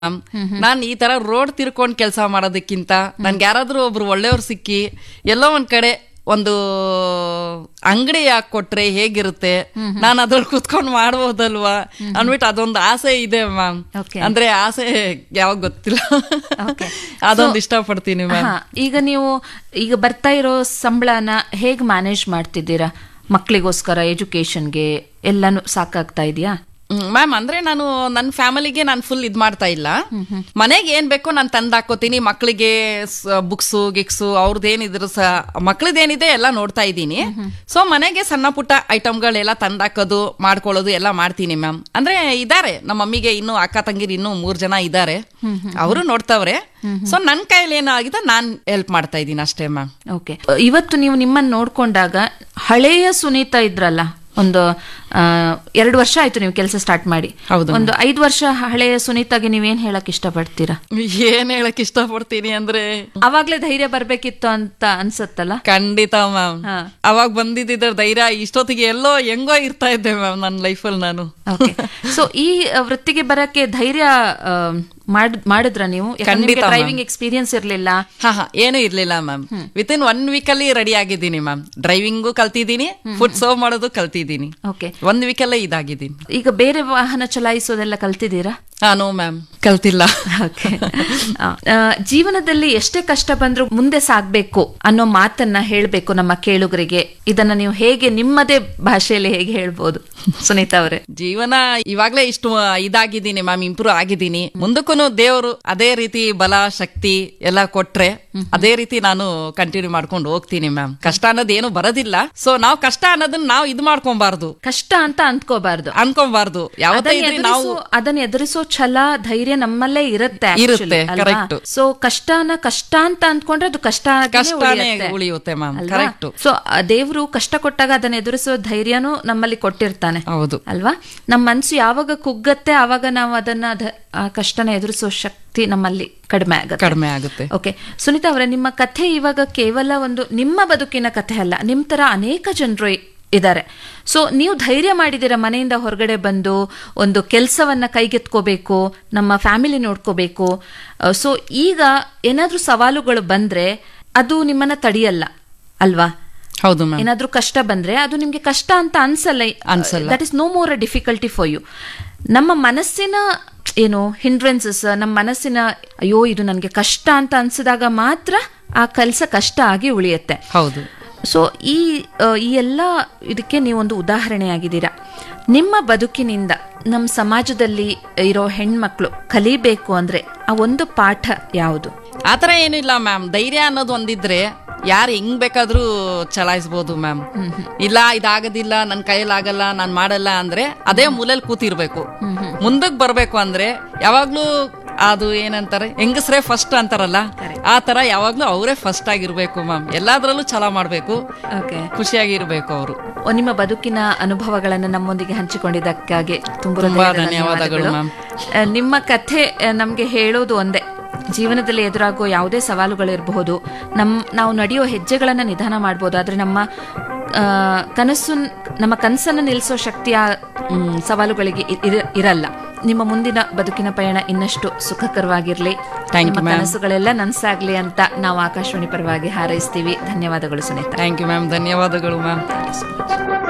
ನಾನ್ ಈ ತರ ರೋಡ್ ತಿರ್ಕೊಂಡ್ ಕೆಲಸ ಮಾಡೋದಕ್ಕಿಂತ ನನ್ಗೆ ಯಾರಾದ್ರೂ ಒಬ್ರು ಒಳ್ಳೆಯವ್ರು ಸಿಕ್ಕಿ ಎಲ್ಲೋ ಒಂದ್ ಕಡೆ ಒಂದು ಅಂಗಡಿ ಯಾಕೆ ಕೊಟ್ರೆ ಹೇಗಿರುತ್ತೆ ನಾನು ಅದ್ರಲ್ಲಿ ಕುತ್ಕೊಂಡ್ ಮಾಡ್ಬೋದಲ್ವಾ ಅನ್ಬಿಟ್ಟು ಅದೊಂದು ಆಸೆ ಇದೆ ಮ್ಯಾಮ್ Okay. ಅಂದ್ರೆ ಆಸೆ ಯಾವಾಗ ಗೊತ್ತಿಲ್ಲ Okay. ಅದೊಂದು ಇಷ್ಟಪಡ್ತೀನಿ ಮ್ಯಾಮ್ ಹಾ, ಈಗ ನೀವು ಈಗ ಬರ್ತಾ ಇರೋ ಸಂಬಳನ ಹೇಗ್ ಮ್ಯಾನೇಜ್ ಮಾಡ್ತಿದ್ದೀರಾ ಮಕ್ಕಳಿಗೋಸ್ಕರ ಎಜುಕೇಶನ್ಗೆ ಎಲ್ಲಾನು ಸಾಕಾಗ್ತಾ ಇದೆಯಾ ಮ್ಯಾಮ್ ಅಂದ್ರೆ ನಾನು ನನ್ನ ಫ್ಯಾಮಿಲಿಗೆ ನಾನು ಫುಲ್ ಇದ್ ಮಾಡ್ತಾ ಇಲ್ಲ ಮನೆಗೆ ಏನ್ ಬೇಕೋ ನಾನು ತಂದು ಹಾಕೋತೀನಿ ಮಕ್ಕಳಿಗೆ ಬುಕ್ಸು ಗಿಕ್ಸು ಅವ್ರದ್ದು ಏನಿದ್ರು ಸ ಮಕ್ಳದ್ದೇನಿದೆ ಎಲ್ಲ ನೋಡ್ತಾ ಇದ್ದೀನಿ ಸೊ ಮನೆಗೆ ಸಣ್ಣ ಪುಟ್ಟ ಐಟಮ್ಗಳೆಲ್ಲ ತಂದಾಕೋದು ಮಾಡ್ಕೊಳ್ಳೋದು ಎಲ್ಲ ಮಾಡ್ತೀನಿ ಮ್ಯಾಮ್ ಅಂದ್ರೆ ಇದಾರೆ ನಮ್ಮ ಮಮ್ಮಿಗೆ ಇನ್ನು ಅಕ್ಕ ತಂಗಿರು ಇನ್ನೂ ಮೂರ್ ಜನ ಇದ್ದಾರೆ ಅವರು ನೋಡ್ತಾವ್ರೆ ಸೊ ನನ್ನ ಕೈಯಲ್ಲಿ ಏನಾಗಿದೆ ನಾನ್ ಹೆಲ್ಪ್ ಮಾಡ್ತಾ ಇದ್ದೀನಿ ಅಷ್ಟೇ ಮ್ಯಾಮ್ ಓಕೆ ಇವತ್ತು ನೀವು ನಿಮ್ಮನ್ನ ನೋಡ್ಕೊಂಡಾಗ ಹಳೆಯ ಸುನೀತಾ ಇದ್ರಲ್ಲ ಒಂದು ಆ, ಎರಡು ವರ್ಷ ಆಯ್ತು ನೀವು ಕೆಲಸ ಸ್ಟಾರ್ಟ್ ಮಾಡಿ ಹೌದು ಒಂದು ಐದು ವರ್ಷ ಹಳೆಯ ಸುನೀತಾಗೆ ನೀವೇನ್ ಹೇಳಕ್ ಇಷ್ಟಪಡ್ತೀರಾ ಏನ್ ಹೇಳಕ್ ಇಷ್ಟಪಡ್ತೀನಿ ಅಂದ್ರೆ ಅವಾಗ್ಲೇ ಧೈರ್ಯ ಬರ್ಬೇಕಿತ್ತು ಅಂತ ಅನ್ಸತ್ತಲ್ಲ ಖಂಡಿತ ಮ್ಯಾಮ್ ಹಾ. ಅವಾಗ ಬಂದಿದ್ದ ಧೈರ್ಯ ಇಷ್ಟೊತ್ತಿಗೆ ಎಲ್ಲೋ ಹೆಂಗೋ ಇರ್ತಾ ಇದ್ದೆ ಮ್ಯಾಮ್ ನನ್ನ ಲೈಫಲ್ಲಿ ನಾನು ಓಕೆ ಸೊ ಈ ಆ, ವೃತ್ತಿಗೆ ಬರಕ್ಕೆ ಧೈರ್ಯ ಆ, ಮಾಡ್ ಮಾಡಿದ್ರ ನೀವು ಖಂಡಿತ, ma'am. ಡ್ರೈವಿಂಗ್ ಎಕ್ಸ್ಪೀರಿಯನ್ಸ್ ಇರ್ಲಿಲ್ಲ ಹಾ ಹಾ ಏನು ಇರ್ಲಿಲ್ಲ ma'am within one week ಅಲ್ಲಿ ರೆಡಿ ಆಗಿದ್ದೀನಿ ಮ್ಯಾಮ್ ಡ್ರೈವಿಂಗು ಕಲ್ತಿದ್ದೀನಿ ಫುಡ್ ಸರ್ವ್ ಮಾಡೋದು ಕಲ್ತಿದ್ದೀನಿ ಓಕೆ ಒಂದ್ ವೀಕ್ ಅಲ್ಲೇ ಇದಾಗಿದ್ದೀನಿ ಈಗ ಬೇರೆ ವಾಹನ ಚಲಾಯಿಸೋದೆಲ್ಲ ಕಲ್ತಿದ್ದೀರಾ ಹಾ ನೋ ಮ್ಯಾಮ್ ಕಲ್ತಿಲ್ಲ ಓಕೆ ಜೀವನದಲ್ಲಿ ಎಷ್ಟೇ ಕಷ್ಟ ಬಂದ್ರೂ ಮುಂದೆ ಸಾಗ್ಬೇಕು ಅನ್ನೋ ಮಾತನ್ನ ಹೇಳ್ಬೇಕು ನಮ್ಮ ಕೇಳುಗರಿಗೆ ಇದನ್ನ ನೀವು ಹೇಗೆ ನಿಮ್ಮದೇ ಭಾಷೆಯಲ್ಲಿ ಹೇಗೆ ಹೇಳ್ಬೋದು ಸುನೀತಾ ಅವರೇ ಜೀವನ ಇವಾಗ್ಲೇ ಇಷ್ಟು ಇದಾಗಿದ್ದೀನಿ ಮ್ಯಾಮ್ ಇಂಪ್ರೂವ್ ಆಗಿದ್ದೀನಿ ಮುಂದಕ್ಕೂ ದೇವರು ಅದೇ ರೀತಿ ಬಲ ಶಕ್ತಿ ಎಲ್ಲ ಕೊಟ್ರೆ ಅದೇ ರೀತಿ ನಾನು ಕಂಟಿನ್ಯೂ ಮಾಡ್ಕೊಂಡು ಹೋಗ್ತೀನಿ ಮ್ಯಾಮ್ ಕಷ್ಟ ಅನ್ನೋದು ಏನು ಬರೋದಿಲ್ಲ ಸೊ ನಾವು ಕಷ್ಟ ಅನ್ನೋದನ್ನ ನಾವು ಇದು ಮಾಡ್ಕೊಬಾರ್ದು ಕಷ್ಟ ಅಂತ ಅಂದ್ಕೋಬಾರ್ದು ಅನ್ಕೊಬಾರ್ದು ಯಾವತ್ತೇ ಅದನ್ನ ಇದ್ರಿ ನಾವು ಎದುರಿಸೋ ಅದನ್ನ ಎದುರಿಸೋ ಛಲ ಧೈರ್ಯ ನಮ್ಮಲ್ಲೇ ಇರುತ್ತೆ ಇರುತ್ತೆ, correct. ಸೊ ಕಷ್ಟನ ಕಷ್ಟ ಅಂತ ಅಂದ್ಕೊಂಡ್ರೆ ಅದು ಕಷ್ಟ ಕಷ್ಟನೇ ಉಳಿಯುತ್ತೆ ಮ್ಯಾಮ್ ಕರೆಕ್ಟ್ ಸೊ ದೇವರು ಕಷ್ಟ ಕೊಟ್ಟಾಗ ಅದನ್ನ ಎದುರಿಸೋ ಧೈರ್ಯನೂ ನಮ್ಮಲ್ಲಿ ಕೊಟ್ಟಿರ್ತಾನೆ ಹೌದು ಅಲ್ವಾ ನಮ್ಮ ಮನ್ಸು ಯಾವಾಗ ಕುಗ್ಗತ್ತೆ ಆವಾಗ ನಾವು ಅದನ್ನ ಧ- ಆ ಕಷ್ಟನ ಎದುರಿಸೋ ಶಕ್ತಿ ನಮ್ಮಲ್ಲಿ ಕಡಿಮೆ ಆಗುತ್ತೆ ಕಡಿಮೆ ಆಗುತ್ತೆ ಓಕೆ ಸುನೀತಾ ಅವರೇ ನಿಮ್ಮ ಕಥೆ ಇವಾಗ ಕೇವಲ ಒಂದು ನಿಮ್ಮ ಬದುಕಿನ ಕಥೆ ಅಲ್ಲ ನಿಮ್ ತರ ಅನೇಕ ಜನರು ಇದ್ದಾರೆ ಸೊ ನೀವು ಧೈರ್ಯ ಮಾಡಿದಿರ ಮನೆಯಿಂದ ಹೊರಗಡೆ ಬಂದು ಒಂದು ಕೆಲಸವನ್ನ ಕೈಗೆತ್ಕೋಬೇಕು ನಮ್ಮ ಫ್ಯಾಮಿಲಿ ನೋಡ್ಕೋಬೇಕು ಸೊ ಈಗ ಏನಾದ್ರೂ ಸವಾಲುಗಳು ಬಂದ್ರೆ ಅದು ನಿಮ್ಮನ್ನ ತಡೆಯಲ್ಲ ಅಲ್ವಾ ಹೌದು ಮ್ಯಾಮ್ ಏನಾದ್ರೂ ಕಷ್ಟ ಬಂದ್ರೆ ಅದು ನಿಮ್ಗೆ ಕಷ್ಟ ಅಂತ ಅನ್ಸಲ್ಲ ಅನ್ಸಲ್ಲ. That is no more a difficulty for you ನಮ್ಮ ಮನಸ್ಸಿನ ಏನು ಹಿಂಡ್ರೆನ್ಸಸ್ ನಮ್ಮ ಮನಸ್ಸಿನ ಅಯ್ಯೋ ಇದು ನನಗೆ ಕಷ್ಟ ಅಂತ ಅನ್ಸಿದಾಗ ಮಾತ್ರ ಆ ಕೆಲಸ ಕಷ್ಟ ಆಗಿ ಉಳಿಯುತ್ತೆ ಹೌದು ಸೊ ಈ ಆ, ಈ ಎಲ್ಲ ಇದಕ್ಕೆ ನೀವೊಂದು ಉದಾಹರಣೆಯಾಗಿದ್ದೀರಾ ನಿಮ್ಮ ಬದುಕಿನಿಂದ ನಮ್ಮ ಸಮಾಜದಲ್ಲಿ ಇರೋ ಹೆಣ್ಮಕ್ಳು ಕಲಿಬೇಕು ಅಂದ್ರೆ ಆ ಒಂದು ಪಾಠ ಯಾವುದು ಆತರ ಏನಿಲ್ಲ ಮ್ಯಾಮ್ ಧೈರ್ಯ ಅನ್ನೋದು ಒಂದಿದ್ರೆ ಯಾರು ಹೆಂಗ್ ಬೇಕಾದ್ರೂ ಚಲಾಯಿಸ್ಬೋದು ಮ್ಯಾಮ್ ಇಲ್ಲ ಇದಾಗೋದಿಲ್ಲ ನನ್ನ ಕೈಯಲ್ಲಿ ಆಗಲ್ಲ ನಾನ್ ಮಾಡಲ್ಲ ಅಂದ್ರೆ ಅದೇ ಮೂಲೆಯಲ್ಲಿ ಕೂತಿರ್ಬೇಕು ಮುಂದಕ್ ಬರ್ಬೇಕು ಅಂದ್ರೆ ಯಾವಾಗ್ಲೂ ಅದು ಏನಂತಾರೆ ಹೆಂಗಸ್ರೇ ಫಸ್ಟ್ ಅಂತಾರಲ್ಲ ಆ ತರ ಯಾವಾಗ್ಲೂ ಅವರೇ ಫಸ್ಟ್ ಆಗಿರ್ಬೇಕು ಮ್ಯಾಮ್ ಎಲ್ಲಾದ್ರಲ್ಲೂ ಛಲ ಮಾಡ್ಬೇಕು ಓಕೆ ಖುಷಿಯಾಗಿರ್ಬೇಕು ಅವರು ನಿಮ್ಮ ಬದುಕಿನ ಅನುಭವಗಳನ್ನು ನಮ್ಮೊಂದಿಗೆ ಹಂಚಿಕೊಂಡಿದ್ದಕ್ಕಾಗಿ ತುಂಬ ತುಂಬಾ ಧನ್ಯವಾದಗಳು, ಮ್ಯಾಮ್. ನಿಮ್ಮ ಕಥೆ ಆ, ನಮ್ಗೆ ಹೇಳೋದು ಒಂದೇ ಜೀವನದಲ್ಲಿ ಎದುರಾಗೋ ಯಾವುದೇ ಸವಾಲುಗಳಿರಬಹುದು ನಮ್ ನಾವು ನಡೆಯೋ ಹೆಜ್ಜೆಗಳನ್ನ ನಿಧಾನ ಮಾಡ್ಬೋದು ಆದ್ರೆ ನಮ್ಮ ಆ, ಕನಸು ನಮ್ಮ ಕನಸನ್ನು ನಿಲ್ಲಿಸೋ ಶಕ್ತಿಯ ಮ್, ಸವಾಲುಗಳಿಗೆ ಇ- ಇರ- ಇರಲ್ಲ ನಿಮ್ಮ ಮುಂದಿನ ಬದುಕಿನ ಪಯಣ ಇನ್ನಷ್ಟು ಸುಖಕರವಾಗಿರ್ಲಿ Thank you, ನಿಮ್ಮ ma'am. ಕನಸುಗಳೆಲ್ಲ ನನ್ಸಾಗ್ಲಿ ಅಂತ ನಾವು ಆಕಾಶವಾಣಿ ಪರವಾಗಿ ಹಾರೈಸ್ತೀವಿ ಧನ್ಯವಾದಗಳು ಸುನೀತಾ ಥ್ಯಾಂಕ್ ಯು ಮ್ಯಾಮ್ ಧನ್ಯವಾದಗಳು ಮ್ಯಾಮ್